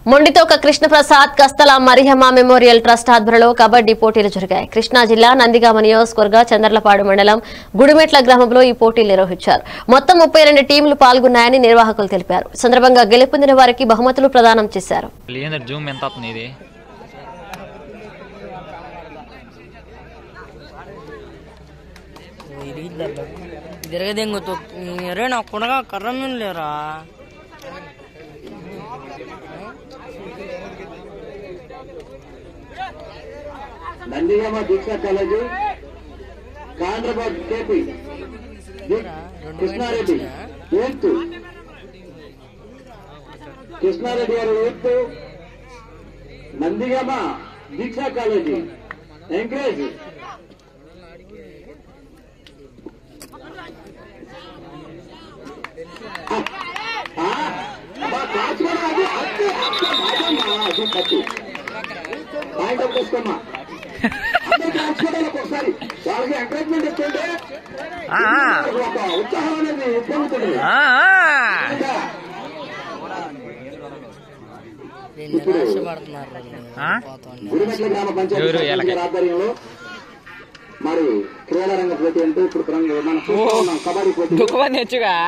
Mondithoka Krishnaprasad Kastala Mariyamma memorial trust ఆధ్వర్యంలో కబడ్డీ పోటీలు జరిగాయి కృష్ణా జిల్లా నందిగామ నియోజకవర్గ చంద్రలపాడు మండలం గుడిమెట్ల గ్రామంలో ఈ పోటీలు నిర్వహించారు మొత్తం ముప్పై రెండు టీంలు పాల్గొన్నాయని నిర్వాహకులు తెలిపారు ఈ సందర్భంగా గెలుపొందిన వారికి బహుమతులు ప్రదానం చేశారు ఏంటంటే జూమ్ ఎంత అవుతుంది ఇది తిరగదేం ಗೊತ್ತು ಅರೆ ನಾವು ಕೊಡಗ ಕರ್ರಮಿಲ್ಲೇರಾ నందిగామ దీక్షా కాలేజీ కాండ్రబాద్ కేపీ కృష్ణారెడ్డి యూత్ కృష్ణారెడ్డి గారు youth Nandigama Deeksha college encourage point of తీసుకోమ్మా అందరికీ రాసుకోవడానికి ఒకసారి వాళ్ళకి ఎంకరేజ్మెంట్ ఇస్తుంటే ఒక ఉత్సాహం అనేది పొందుతుంది ఇంకా రెండు ఆశపడుతున్నారు గుడిమెట్ల గ్రామ పంచాయతీ ఎవరు? సర్పంచ్ ఎలాగే? గారి ఆధ్వర్యంలో మరి క్రీడారంగ పోటీ అంటే ఇప్పుడు మనం చూస్తా ఉన్నాం కబడ్డీ పోటీ దుఃఖమని వచ్చుగా